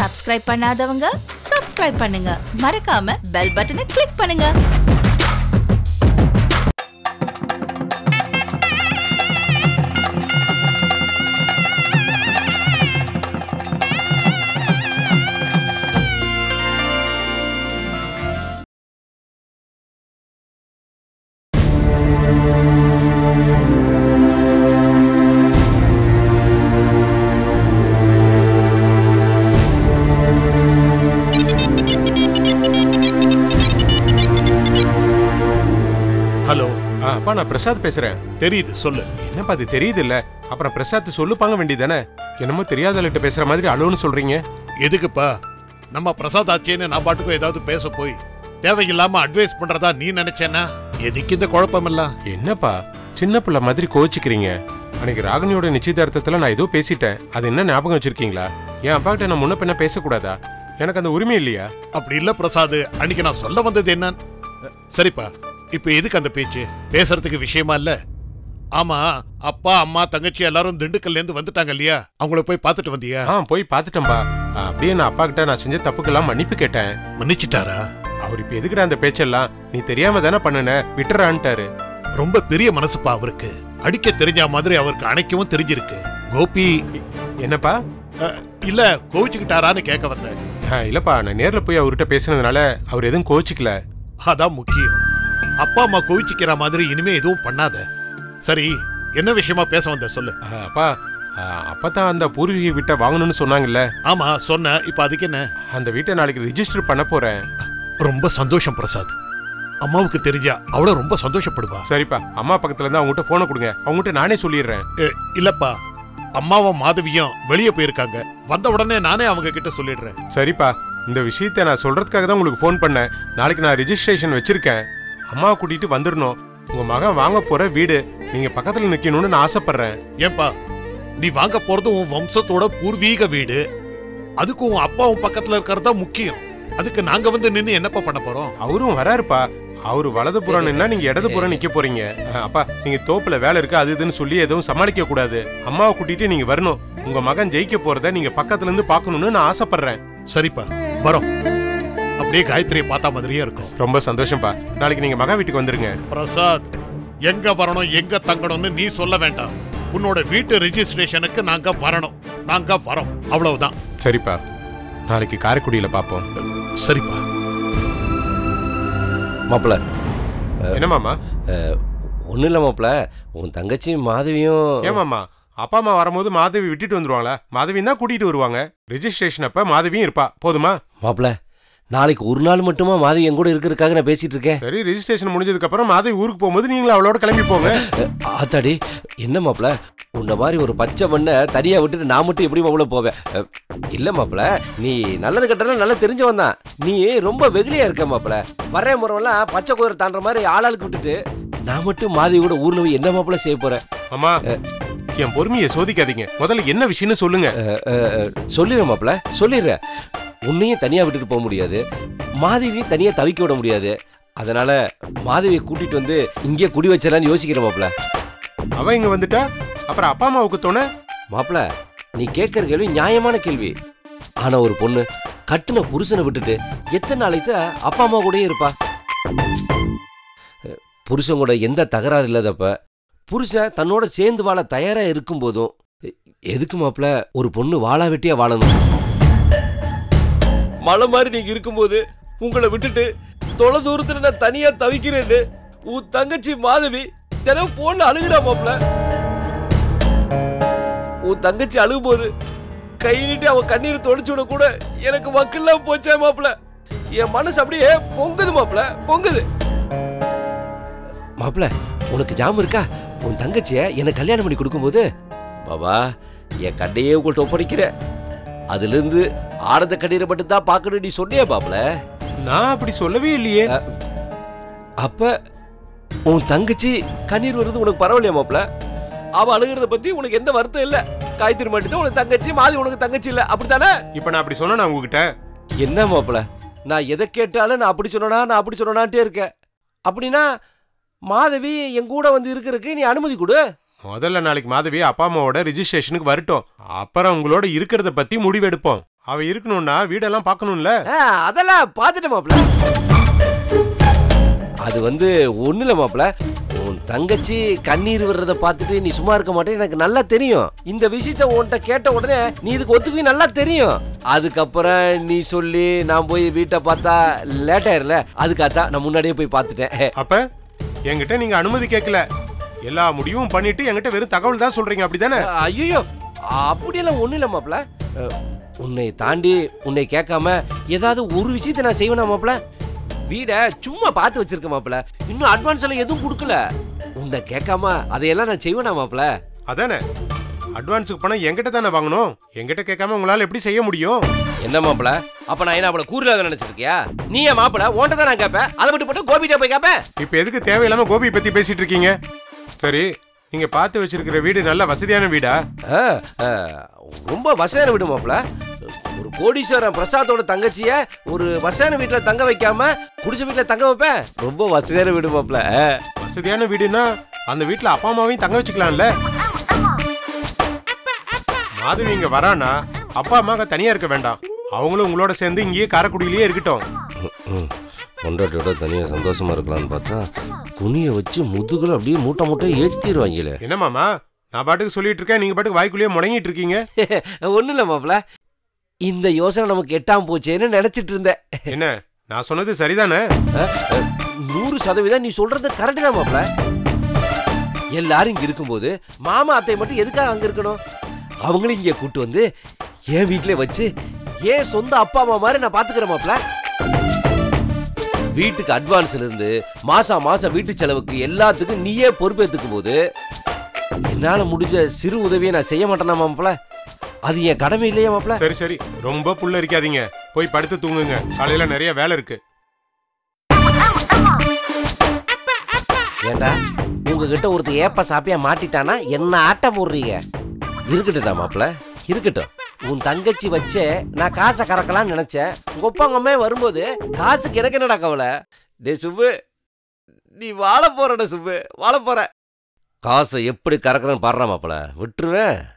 Subscribe பண்ணாதவங்க subscribe பண்ணுங்க மறக்காம பெல் பட்டனை கிளிக் பண்ணுங்க ஹலோ ஆ, அப்பா நான் பிரசாத் பேசுறேன் தெரியுது சொல்லு என்னப்பா அது தெரியுது இல்ல அப்புறம் பிரசாத் சொல்லுப்பாங்க வேண்டியதானே என்னமோ தெரியாதவள்கிட்ட பேசுற மாதிரி அலோன்னு சொல்றீங்க எதுக்குப்பா நம்ம பிரசாத் ஆச்சேன்னு நான் பாட்டுக்கும் ஏதாவது பேச போய் தேவையில்லாம அட்வைஸ் பண்றதா நீ நினைச்சேன்னா எதுக்கு இந்த குழப்பமெல்லாம் என்னப்பா சின்ன பிள்ளை மாதிரி கோச்சிக்கிறீங்க அன்னைக்கு ராகினியோட நிச்சயதார்த்தத்துல நான் ஏதோ பேசிட்டேன் அது என்ன ஞாபகம் வச்சிருக்கீங்களா என் அப்பா கிட்ட நான் முன்ன பின்ன பேசக்கூடாதா எனக்கு அந்த உரிமை இல்லையா அப்படி இல்ல பிரசாத் அன்னைக்கு நான் சொல்ல வந்தது என்ன சரிப்பா இப்ப எதுக்கு அந்த பேச்சு பேசுறதுக்கு விஷயமா இல்ல ஆமா அப்பா அம்மா தங்கச்சி எல்லாரும் திண்டுக்கல்ல இருந்து வந்துட்டாங்க இல்லையா அவங்கள போய் பார்த்துட்டு வந்தியா ஆ போய் பார்த்துட்டேன்பா ஆ, அப்படியே நான் அப்பா கிட்ட நான் செஞ்ச தப்புக்கெல்லாம் மன்னிப்பு கேட்டேன் மன்னிச்சிட்டாரா அவர் இப்ப எதுக்குடா அந்த பேச்செல்லாம் நீ தெரியாம தானே பண்ணுன விட்டுறான்ட்டாரு ரொம்ப பெரிய மனசுப்பா அவருக்கு அடிக்க தெரிஞ்ச மாதிரி அவருக்கு அணைக்கவும் தெரிஞ்சிருக்கு கோபி என்னப்பா அஹ், இல்ல கோவிச்சுக்கிட்டாரான்னு கேட்க வந்தேன் ஆ, இல்லப்பா நான் நேர்ல போய் அவர்கிட்ட பேசினதுனால அவர் எதுவும் கோச்சிக்கல அதான் முக்கியம் அப்பா அம்மா கோவிச்சுக்கிற மாதிரி இனிமே எதுவும் பண்ணாத சரி என்ன விஷயமா பேச வந்த சொல்லு ஆ, அப்பா ஆ, அப்பதான் அந்த பூர்வீக வீட்டை வாங்கணும்னு சொன்னாங்கல்ல ஆமா சொன்ன இப்ப அதுக்கு என்ன அந்த வீட்டை நாளைக்கு ரிஜிஸ்டர் பண்ண போறேன் ரொம்ப சந்தோஷம் பிரசாத் அம்மாவுக்கு தெரிஞ்சா அவள ரொம்ப சந்தோஷப்படுவா சரிப்பா அம்மா பக்கத்துல இருந்து அவங்ககிட்ட போனை கொடுங்க அவங்ககிட்ட நானே சொல்லிடுறேன் எ, இல்லப்பா அம்மாவும் மாதவியும் வெளியே போயிருக்காங்க வந்த உடனே நானே அவங்க கிட்ட சொல்லிடுறேன் சரிப்பா இந்த விஷயத்தை நான் சொல்றதுக்காக தான் உங்களுக்கு ஃபோன் பண்ணேன் நாளைக்கு நான் ரிஜிஸ்ட்ரேஷன் வச்சிருக்கேன் அம்மாவை கூட்டிட்டு வந்துடணும் உங்க மகன் வாங்க போற வீடு நீங்க பக்கத்துல நிக்கணும்னு நான் ஆசைப்படுறேன் ஏன்பா நீ வாங்க போறது உன் வம்சத்தோட பூர்வீக வீடு அதுக்கு உன் அப்பாவும் பக்கத்துல இருக்கிறது தான் முக்கியம் அதுக்கு நாங்க வந்து நின்னு என்னப்பா பண்ண போறோம் அவரும் வராருப்பா அவரு வலது புறம் நின்னா நீங்க இடது புறம் நிக்க போறீங்க அஹ், அப்பா நீங்க தோப்புல வேலை இருக்கு அது இதுன்னு சொல்லி எதுவும் சமாளிக்க கூடாது அம்மாவை கூட்டிட்டு நீங்க வரணும் உங்க மகன் ஜெயிக்க போறத நீங்க பக்கத்துல இருந்து பார்க்கணும்னு நான் ஆசைப்படுறேன் சரிப்பா வரோம் அப்படியே காயத்ரியை பார்த்தா மாதிரியே இருக்கும் ரொம்ப சந்தோஷம்ப்பா நாளைக்கு நீங்க மகா வீட்டுக்கு வந்துருங்க பிரசாத் எங்க வரணும் எங்க தங்கணும்னு நீ சொல்ல வேண்டாம் உன்னோட வீட்டு ரெஜிஸ்ட்ரேஷனுக்கு நாங்க வரணும் நாங்க வரோம் அவ்வளவுதான் சரிப்பா நாளைக்கு காரைக்குடியில பாப்போம் சரிப்பா மாப்பிள என்ன மாமா ஒன்றும் இல்லை மாப்பிள உன் தங்கச்சி மாதவியும் ஏமாமா அப்பா அம்மா வரும்போது மாதவி விட்டுட்டு வந்துருவாங்களா மாதவியும் தான் கூட்டிட்டு வருவாங்க ரெஜிஸ்ட்ரேஷன் அப்ப மாதவியும் இருப்பா போதுமா மாப்பிள நாளைக்கு ஒரு நாள் மட்டுமா மாதவி என் கூட இருக்கிறதுக்காக நான் பேசிட்டு இருக்கேன் சரி ரெஜிஸ்ட்ரேஷன் முடிஞ்சதுக்கு அப்புறம் மாதவி ஊருக்கு போகும்போது நீங்களும் அவளோட கிளம்பி போங்க அஹ், ஆத்தாடி என்ன மாப்பிள உன்ன மாதிரி ஒரு பச்சை மண்ணை தனியாக விட்டுட்டு நான் மட்டும் எப்படி மாப்பிள போவேன் அஹ், இல்ல மாப்பிள நீ நல்லது கட்டலாம் நல்லா தெரிஞ்சவன் தான் நீ ரொம்ப வெகுளியா இருக்க மாப்பிள வர்ற முறைலாம் பச்சை குதிரை தாண்டுற மாதிரி ஆளாளுக்கு விட்டுட்டு நான் மட்டும் மாதவி கூட ஊர்ல போய் என்ன மாப்பிள செய்ய போறேன் அம்மா என் பொறுமையை சோதிக்காதீங்க முதல்ல என்ன விஷயம்னு சொல்லுங்க அஹ், அஹ், அஹ், சொல்லிடுறேன் மாப்பிள சொல்லிடுறேன் உன்னையும் தனியா விட்டுட்டு போக முடியாது மாதவியும் தனியா தவிக்க விட முடியாது அதனால மாதவியை கூட்டிட்டு வந்து இங்கே குடி வச்சிடலான்னு யோசிக்கிறேன் மாப்பிள அவ இங்க வந்துட்டா அப்புறம் அப்பா அம்மாவுக்கு தோண மாப்பிள நீ கேட்கற கேள்வி நியாயமான கேள்வி ஆனா ஒரு பொண்ணு கட்டுன புருஷனை விட்டுட்டு எத்தனை நாளைக்கு தான் அப்பா அம்மா கூடயே இருப்பா அஹ், புருஷன் கூட எந்த தகராறு இல்லாதப்ப புருஷன் தன்னோட சேர்ந்து வாழ தயாரா இருக்கும் போதும் எ- எதுக்கு மாப்பிள ஒரு பொண்ணு வாழா வெட்டியா வாழணும் மலை மாதிரி நீங்க இருக்கும்போது உங்களை விட்டுட்டு தொலை தூரத்துல நான் தனியா தவிக்கிறேன்னு உன் தங்கச்சி மாதவி தினம் போன்ல அழுகுறா மாப்பிள உன் தங்கச்சி அழுகும்போது கை நீட்டி அவ கண்ணீர் தொடச்சு விட கூட எனக்கு வக்கெல்லாம் போச்சே மாப்பிள என் மனசு அப்படியே பொங்குது மாப்பிள பொங்குது மாப்பிள உனக்கு ஞாபகம் இருக்கா உன் தங்கச்சிய எனக்கு கல்யாணம் பண்ணி கொடுக்கும்போது பாபா என் கண்டையே உங்கள்கிட்ட ஒப்படைக்கிறேன் அதுல இருந்து ஆனந்த கண்ணீரை மட்டும் தான் பார்க்கணும் நீ சொன்னியா மாப்பிள நான் அப்படி சொல்லவே இல்லையே அப்ப உன் தங்கச்சி கண்ணீர் வருது உனக்கு பரவாயில்லையா மாப்பிள அவ அழுகிறத பத்தி உனக்கு எந்த வருத்தம் இல்ல காய்த்திரி மட்டும் உனக்கு தங்கச்சி மாதி உனக்கு தங்கச்சி இல்ல அப்படித்தானே இப்ப நான் அப்படி சொன்னா உங்ககிட்ட என்ன மாப்பிள நான் எதை கேட்டாலும் நான் அப்படி சொன்னா நான் அப்படி சொன்னான்ட்டே இருக்கேன் அப்படின்னா மாதவி என் கூட வந்து இருக்கிறதுக்கு நீ அனுமதி கொடு முதல்ல நாளைக்கு மாதவி அப்பா அம்மாவோட ரிஜிஸ்ட்ரேஷனுக்கு வரட்டும் அப்புறம் உங்களோட இருக்கிறத பத்தி முடிவெடுப்போம் அவ இருக்கணும்னா வீடெல்லாம் பார்க்கணும்ல ஆ, அதெல்லாம் பார்த்துட்டேன் மாப்ள அது வந்து ஒண்ணு இல்ல மாப்ள உன் தங்கச்சி கண்ணீர் விடுறத பார்த்துட்டு நீ சும்மா இருக்க மாட்டே எனக்கு நல்லா தெரியும் இந்த விஷயத்த உன்கிட்ட கேட்ட உடனே நீ இதுக்கு ஒத்துக்குவி நல்லா தெரியும் அதுக்கப்புறம் நீ சொல்லி நான் போய் வீட்டை பார்த்தா லேட் ஆயிருல அதுக்காகத்தான் நான் முன்னாடியே போய் பார்த்துட்டேன் அப்ப என்கிட்ட நீங்க அனுமதி கேட்கல எல்லா முடிவும் பண்ணிட்டு என்கிட்ட வெறும் தகவல் தான் சொல்றீங்க அப்படிதானே ஐயோ அப்படியெல்லாம் ஒண்ணும் இல்ல மாப்ள அஹ், உன்னை தாண்டி உன்னை கேட்காம ஏதாவது ஒரு விஷயத்தை நான் செய்வேனா மாப்ள வீடை சும்மா பார்த்து வச்சிருக்க மாப்ள இன்னும் அட்வான்ஸ் எல்லாம் எதுவும் கொடுக்கல உன்னை கேட்காம அதையெல்லாம் நான் செய்வேனா மாப்ள அதானே அட்வான்ஸுக்கு பணம் என்கிட்ட தானே வாங்கணும் என்கிட்ட கேட்காம உங்களால எப்படி செய்ய முடியும் என்ன மாப்ள அப்ப நான் என்ன அவளை கூறுல நினைச்சிருக்கியா நீ என் மாப்பிள உன்ட்ட தான் நான் கேட்பேன் அதை விட்டு போட்டு கோபிட்ட போய் கேட்பேன் இப்ப எதுக்கு தேவையில்லாம கோபி பத்தி பேசிட்டு இருக்கீங்க சரி நீங்க பார்த்து வச்சிருக்கிற வீடு நல்ல வசதியான வீடா ஆ, ஆ, ரொம்ப வசதியான வீடு மாப்ள ஒரு கோடீஸ்வரன் பிரசாத்தோட தங்கச்சிய ஒரு வசதியான வீட்டுல தங்க வைக்காம குடிசை வீட்டுல தங்க வைப்பேன் ரொம்ப வசதியான வீடு மாப்ள ஆ. வசதியான வீடுனா அந்த வீட்ல அப்பா அம்மாவையும் தங்க வச்சுக்கலாம்ல மாதவி இங்க வரானா அப்பா அம்மாங்க தனியா இருக்க வேண்டாம் அவங்களும் உங்களோட சேர்ந்து இங்கேயே காரைக்குடியிலேயே இருக்கட்டும் பொண்டாட்டியோட தனியா சந்தோஷமா இருக்கலாம்னு பார்த்தா குனிய வச்சு முதுகுல அப்படியே மூட்டை மூட்டை ஏத்திடுவாங்களே என்ன மாமா நான் பாட்டுக்கு சொல்லிட்டு இருக்கேன் நீங்க பாட்டுக்கு வாய்க்குள்ளேயே முடங்கிட்டு இருக்கீங்க ஒண்ணும் இல்ல மாப்ள இந்த யோசனை நமக்கு எட்டாம் போச்சேன்னு நினைச்சிட்டு இருந்தேன் என்ன நான் சொன்னது சரிதானே அஹ், அஹ், நூறு சதவீதம் நீ சொல்றது கரெக்ட் தான் மாப்ள எல்லாரும் இங்க இருக்கும்போது மாமா அத்தை மட்டும் எதுக்காக அங்க இருக்கணும் அவங்களும் இங்க கூட்டு வந்து என் வீட்லயே வச்சு ஏன் சொந்த அப்பா அம்மா மாதிரி நான் பாத்துக்கிறேன் மாப்ள வீட்டுக்கு அட்வான்ஸ்ல இருந்து மாசம் மாசம் வீட்டு செலவுக்கு எல்லாத்துக்கும் நீயே பொறுப்பேத்துக்கும் போது என்னால முடிஞ்ச சிறு உதவியை நான் செய்ய மாட்டேனா மாப்ள அது என் கடமை இல்லையா மாப்ள சரி சரி ரொம்ப புல்ல இருக்காதீங்க போய் படுத்து தூங்குங்க காலையில நிறைய வேலை இருக்கு ஏண்டா உங்ககிட்ட ஒருத்தர் ஏப்ப சாப்பியா மாட்டிட்டானா என்ன ஆட்டம் போடுறீங்க இருக்கட்டும்டா மாப்ள இருக்கட்டும் உன் தங்கச்சி வச்சே நான் காசை கறக்கலாம்னு நினைச்சேன் உங்க அப்பா உங்க அம்மா வரும்போது காசுக்கு எனக்கு என்னடா கவலை டே சுப்பு நீ வாழ போறடா சுப்பு வாழ போற காசை எப்படி கறக்குறேன்னு பாடுறா மாப்ள விட்டுருவேன்